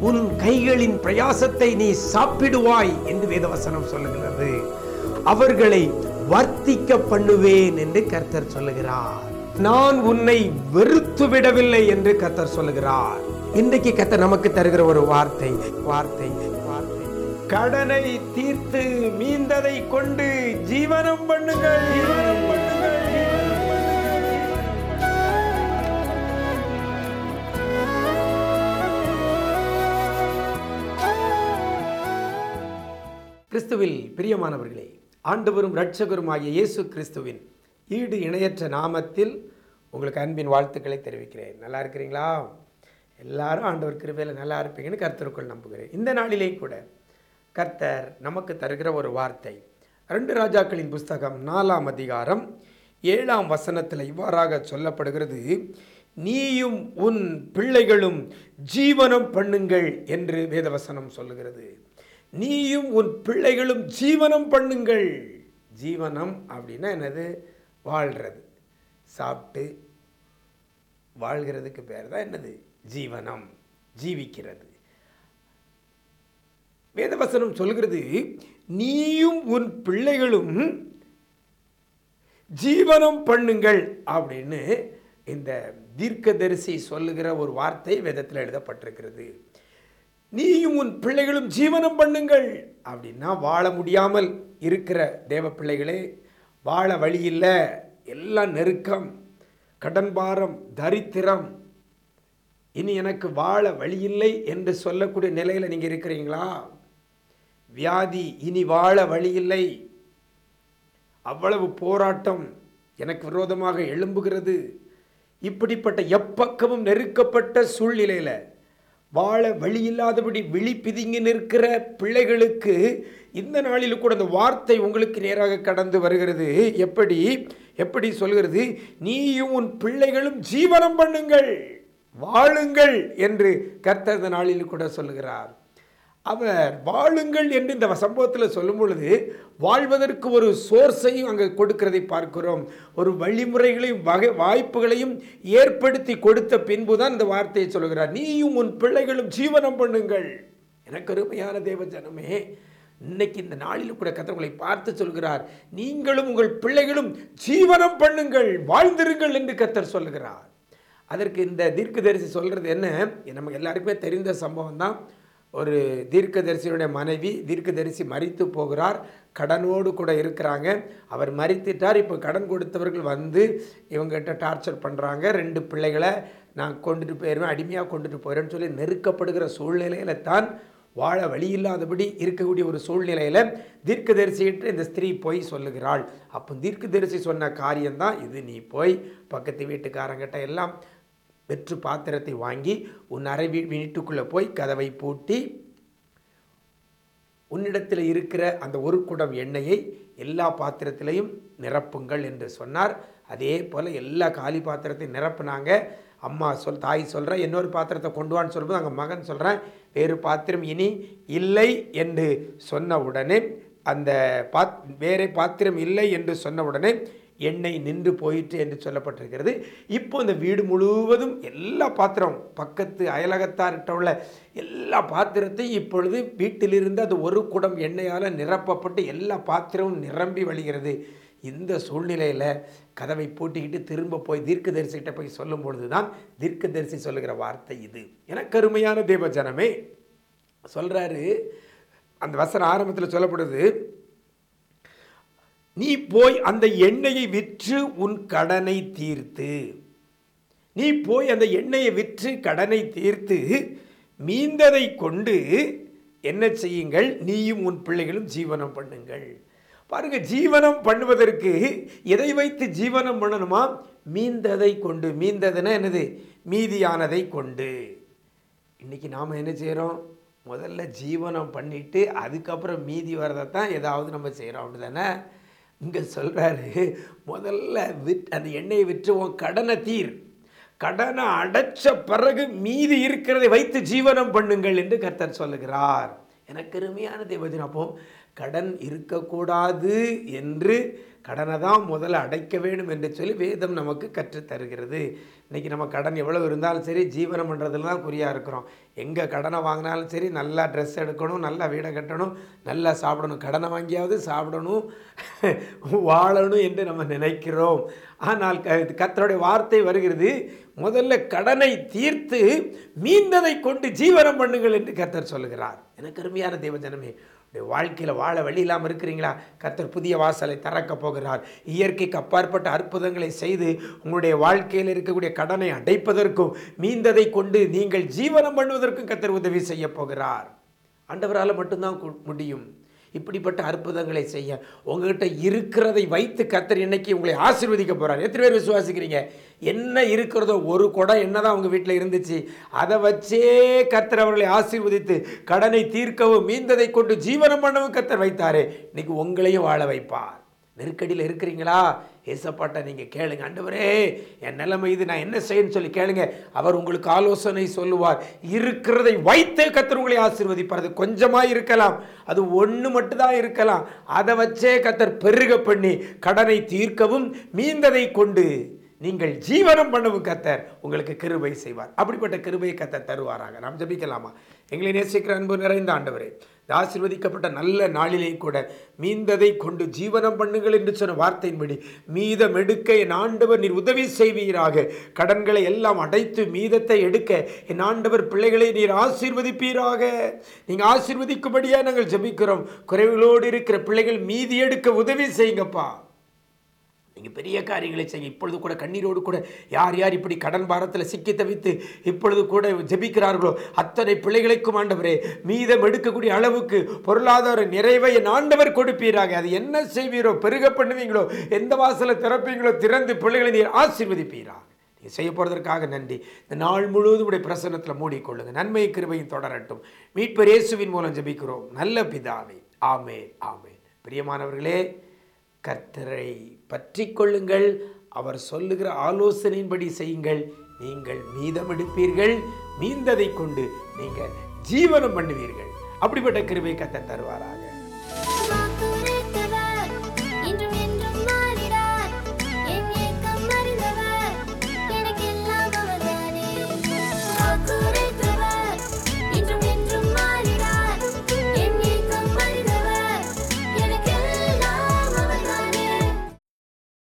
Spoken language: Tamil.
உன் கைகளின் பிரயாசத்தை நீ சாப்பிடுவாய் என்று வேதவசனம் சொல்லுகிறது அவர்களை வர்த்திக்க பண்ணுவேன் என்று கர்த்தர் சொல்லுகிறார் நான் உன்னை வெறுத்து விடவில்லை என்று கர்த்தர் சொல்லுகிறார் இன்றைக்கு கர்த்தர் நமக்கு தருகிற ஒரு வார்த்தை வார்த்தை வார்த்தை கடனை தீர்த்து மீந்ததை கொண்டு ஜீவனம் பண்ணுங்கள் ஜீவனம் பண்ணுங்கள் கிறிஸ்துவில் பிரியமானவர்களே ஆண்டவரும் இரட்சகருமாகிய இயேசு கிறிஸ்துவின் ஈடு இணையற்ற நாமத்தில் உங்களுக்கு அன்பின் வாழ்த்துக்களை தெரிவிக்கிறேன் நல்லா இருக்கிறீங்களா எல்லாரும் ஆண்டவர் கிருபையில் நல்லா இருப்பீங்கன்னு கர்த்தருக்குள் நம்புகிறேன் இந்த நாளிலே கூட கர்த்தர் நமக்கு தருகிற ஒரு வார்த்தை ரெண்டு ராஜாக்களின் புஸ்தகம் நாலாம் அதிகாரம் ஏழாம் வசனத்தில் இவ்வாறாக சொல்லப்படுகிறது நீயும் உன் பிள்ளைகளும் ஜீவனம் பண்ணுங்கள் என்று வேதவசனம் சொல்லுகிறது நீயும் உன் பிள்ளைகளும் ஜீவனம் பண்ணுங்கள் ஜீவனம் அப்படின்னா என்னது வாழ்கிறது சாப்பிட்டு வாழ்கிறதுக்கு பேர் தான் என்னது ஜீவனம் ஜீவிக்கிறது வேதவசனம் சொல்கிறது நீயும் உன் பிள்ளைகளும் ஜீவனம் பண்ணுங்கள் அப்படின்னு இந்த தீர்க்கதரிசி சொல்லுகிற ஒரு வார்த்தை வேதத்தில் எழுதப்பட்டிருக்கிறது நீயும் உன் பிள்ளைகளும் ஜீவனம் பண்ணுங்கள் அப்படின்னா வாழ முடியாமல் இருக்கிற தேவ பிள்ளைகளே வாழ வழி இல்லை எல்லாம் நெருக்கம் கடன் பாரம் தரித்திரம் இனி எனக்கு வாழ வழி இல்லை என்று சொல்லக்கூடிய நிலையில் நீங்கள் இருக்கிறீங்களா வியாதி இனி வாழ வழி இல்லை அவ்வளவு போராட்டம் எனக்கு விரோதமாக எழும்புகிறது இப்படிப்பட்ட எப்பக்கமும் நெருக்கப்பட்ட சூழ்நிலையில் வாழ வழி இல்லாதபடி விழி பிதுங்கி நிற்கிற பிள்ளைகளுக்கு இந்த நாளில் கூட அந்த வார்த்தை உங்களுக்கு நேராக கடந்து வருகிறது எப்படி எப்படி சொல்கிறது நீயும் உன் பிள்ளைகளும் ஜீவனம் பண்ணுங்கள் வாழுங்கள் என்று கர்த்தர் இந்த நாளில் கூட சொல்லுகிறார் அவர் வாழுங்கள் என்று இந்த சம்பவத்தில் சொல்லும் பொழுது வாழ்வதற்கு ஒரு சோர்ஸையும் அங்கே கொடுக்கிறதை பார்க்கிறோம் ஒரு வழிமுறைகளையும் வகை வாய்ப்புகளையும் ஏற்படுத்தி கொடுத்த பின்பு தான் இந்த வார்த்தையை சொல்கிறார் நீயும் உன் பிள்ளைகளும் ஜீவனம் பண்ணுங்கள் எனக்கு அருமையான தேவ ஜனமே இன்னைக்கு இந்த நாளில் கூட கத்தவங்களை பார்த்து சொல்கிறார் நீங்களும் உங்கள் பிள்ளைகளும் ஜீவனம் பண்ணுங்கள் வாழ்ந்திருங்கள் என்று கத்தர் சொல்லுகிறார் அதற்கு இந்த தீர்க்கதரிசி சொல்கிறது என்ன நமக்கு எல்லாருக்குமே தெரிந்த சம்பவம் தான் ஒரு தீர்க்கதரிசியுடைய மனைவி தீர்க்கதரிசி மறித்து போகிறார் கடனோடு கூட இருக்கிறாங்க அவர் மறித்துட்டார் இப்போ கடன் கொடுத்தவர்கள் வந்து இவங்ககிட்ட டார்ச்சர் பண்ணுறாங்க ரெண்டு பிள்ளைகளை நான் கொண்டுட்டு போயிடுவேன் அடிமையாக கொண்டுட்டு போயிடுறேன்னு சொல்லி நெருக்கப்படுகிற சூழ்நிலையில் தான் வாழ வழி இல்லாதபடி இருக்கக்கூடிய ஒரு சூழ்நிலையில் தீர்க்கதரிசிகிட்ட இந்த ஸ்திரீ போய் சொல்லுகிறாள் அப்போ தீர்க்கதரிசி சொன்ன காரியம்தான் இது நீ போய் பக்கத்து வீட்டுக்காரங்கிட்ட எல்லாம் வெற்று பாத்திரத்தை வாங்கி உன் அறை வீ வீட்டுக்குள்ளே போய் கதவை பூட்டி உன்னிடத்தில் இருக்கிற அந்த ஒரு குடம் எண்ணெயை எல்லா பாத்திரத்திலையும் நிரப்புங்கள் என்று சொன்னார் அதே போல் எல்லா காலி பாத்திரத்தையும் நிரப்புனாங்க அம்மா சொல் தாய் சொல்கிறேன் இன்னொரு பாத்திரத்தை கொண்டு வான்னு சொல்லும்போது அங்கே மகன் சொல்கிறேன் வேறு பாத்திரம் இனி இல்லை என்று சொன்ன உடனே அந்த பாத் வேறு பாத்திரம் இல்லை என்று சொன்ன உடனே எண்ணெய் நின்று போயிற்று என்று சொல்லப்பட்டிருக்கிறது இப்போ இந்த வீடு முழுவதும் எல்லா பாத்திரம் பக்கத்து அயலகத்தார்கிட்ட உள்ள எல்லா பாத்திரத்தையும் இப்பொழுது வீட்டிலிருந்து அது ஒரு குடம் எண்ணெயால் நிரப்பப்பட்டு எல்லா பாத்திரமும் நிரம்பி வழிகிறது இந்த சூழ்நிலையில் கதவை பூட்டிக்கிட்டு திரும்ப போய் தீர்க்கதரிசிகிட்ட போய் சொல்லும் பொழுது தான் தீர்க்கதரிசி சொல்லுகிற வார்த்தை இது எனக்கு அருமையான தேவ ஜனமே சொல்கிறாரு அந்த வசன ஆரம்பத்தில் சொல்லப்படுது நீ போய் அந்த எண்ணெயை விற்று உன் கடனை தீர்த்து நீ போய் அந்த எண்ணெயை விற்று கடனை தீர்த்து மீந்ததை கொண்டு என்ன செய்யுங்கள் நீயும் உன் பிள்ளைகளும் ஜீவனம் பண்ணுங்கள் பாருங்க ஜீவனம் பண்ணுவதற்கு எதை வைத்து ஜீவனம் பண்ணணுமா மீந்ததை கொண்டு மீந்ததுன்னா என்னது மீதியானதை கொண்டு இன்னைக்கு நாம் என்ன செய்கிறோம் முதல்ல ஜீவனம் பண்ணிட்டு அதுக்கப்புறம் மீதி வரதை தான் ஏதாவது நம்ம செய்கிறோம் அப்படி தானே இங்கே சொல்கிறாரு முதல்ல விட் அந்த எண்ணெயை விற்று உன் கடனை தீர் கடனை அடைச்ச பிறகு மீதி இருக்கிறதை வைத்து ஜீவனம் பண்ணுங்கள் என்று கர்த்தர் சொல்லுகிறார் எனக்கு அருமையான தேவஜன் அப்போ கடன் இருக்கக்கூடாது என்று கடனை தான் முதல்ல அடைக்க வேண்டும் என்று சொல்லி வேதம் நமக்கு கற்றுத் தருகிறது இன்றைக்கி நம்ம கடன் எவ்வளவு இருந்தாலும் சரி ஜீவனம் பண்ணுறதுல தான் குறியாக இருக்கிறோம் எங்கே கடனை வாங்கினாலும் சரி நல்லா ட்ரெஸ் எடுக்கணும் நல்லா வீடை கட்டணும் நல்லா சாப்பிடணும் கடனை வாங்கியாவது சாப்பிடணும் வாழணும் என்று நம்ம நினைக்கிறோம் ஆனால் க கர்த்தருடைய வார்த்தை வருகிறது முதல்ல கடனை தீர்த்து மீந்ததை கொண்டு ஜீவனம் பண்ணுங்கள் என்று கர்த்தர் சொல்லுகிறார் எனக்கு அருமையான தேவ ஜனமே உங்களுடைய வாழ்க்கையில் வாழ வழி இல்லாமல் இருக்கிறீங்களா கர்த்தர் புதிய வாசலை திறக்க போகிறார் இயற்கைக்கு அப்பாற்பட்ட அற்புதங்களை செய்து உங்களுடைய வாழ்க்கையில் இருக்கக்கூடிய கடனை அடைப்பதற்கும் மீந்ததை கொண்டு நீங்கள் ஜீவனம் பண்ணுவதற்கும் கர்த்தர் உதவி செய்ய போகிறார் ஆண்டவரால் மட்டும்தான் கு- முடியும் இப்படிப்பட்ட அற்புதங்களை செய்ய உங்ககிட்ட இருக்கிறதை வைத்து கர்த்தர் இன்னைக்கு உங்களை ஆசீர்வதிக்க போறார் எத்தனை பேர் விசுவாசிக்கிறீங்க என்ன இருக்கிறதோ ஒரு குடம் என்னதான் உங்க வீட்டில் இருந்துச்சு அதை வச்சே கர்த்தர் அவர்களை ஆசீர்வதித்து கடனை தீர்க்கவும் மீந்ததை கொண்டு ஜீவனம் பண்ணவும் கர்த்தர் வைத்தாரே இன்னைக்கு உங்களையும் வாழ வைப்பார் நெருக்கடியில் இருக்கிறீங்களா ஏசப்பாட்ட நீங்கள் கேளுங்க ஆண்டவரே என் நிலைமை இது நான் என்ன செய்யணும்னு சொல்லி கேளுங்க அவர் உங்களுக்கு ஆலோசனை சொல்லுவார் இருக்கிறதை வைத்தே கத்தர் உங்களை ஆசீர்வதிப்பார் அது கொஞ்சமாக இருக்கலாம் அது ஒன்று மட்டும்தான் இருக்கலாம் அதை வச்சே கத்தர் பெருக பண்ணி கடனை தீர்க்கவும் மீந்ததை கொண்டு நீங்கள் ஜீவனம் பண்ணவும் கத்தர் உங்களுக்கு கிருபை செய்வார் அப்படிப்பட்ட கிருபையை கத்தர் தருவாராக நாம் ஜெபிக்கலாமா எங்களை நேசிக்கிற அன்பு நிறைந்த ஆண்டவரே இந்த ஆசீர்வதிக்கப்பட்ட நல்ல நாளிலே கூட மீந்ததை கொண்டு ஜீவனம் பண்ணுங்கள் என்று சொன்ன வார்த்தையின்படி மீதம் எடுக்க என் ஆண்டவர் நீர் உதவி செய்வீராக கடன்களை எல்லாம் அடைத்து மீதத்தை எடுக்க என் ஆண்டவர் பிள்ளைகளை நீர் ஆசீர்வதிப்பீராக நீங்கள் ஆசீர்வதிக்கும்படியா நாங்கள் ஜெபிக்கிறோம் குறைவுகளோடு இருக்கிற பிள்ளைகள் மீதி எடுக்க உதவி செய்யுங்கப்பா நீங்கள் பெரிய காரியங்களை செய்ய இப்பொழுது கூட கண்ணீரோடு கூட யார் யார் இப்படி கடன் பாரத்தில் சிக்கி தவித்து இப்பொழுது கூட ஜெபிக்கிறார்களோ அத்தனை பிள்ளைகளுக்கும் ஆண்டவரே மீதம் எடுக்கக்கூடிய அளவுக்கு பொருளாதார நிறைவை என் ஆண்டவர் கொடுப்பீராக அது என்ன செய்வீரோ பெருக பண்ணுவீங்களோ எந்த வாசலை திறப்பீங்களோ திறந்து பிள்ளைகளை நீர் ஆசீர்வதிப்பீராக நீ செய்ய போகிறதற்காக நன்றி இந்த நாள் முழுவதும் உடைய பிரசன்னத்தில் மூடிக்கொள்ளுங்க நன்மை கிருபையும் தொடரட்டும் மீட்பர் இயேசுவின் மூலம் ஜெபிக்கிறோம் நல்ல பிதாவே ஆமே ஆமே பிரியமானவர்களே கர்த்தரை பற்றி கொள்ளுங்கள் அவர் சொல்லுகிற ஆலோசனையின்படி செய்யுங்கள் நீங்கள் மீதம் எடுப்பீர்கள் மீந்ததை கொண்டு நீங்கள் ஜீவனம் பண்ணுவீர்கள் அப்படிப்பட்ட கிருபை கத்த தருவாராக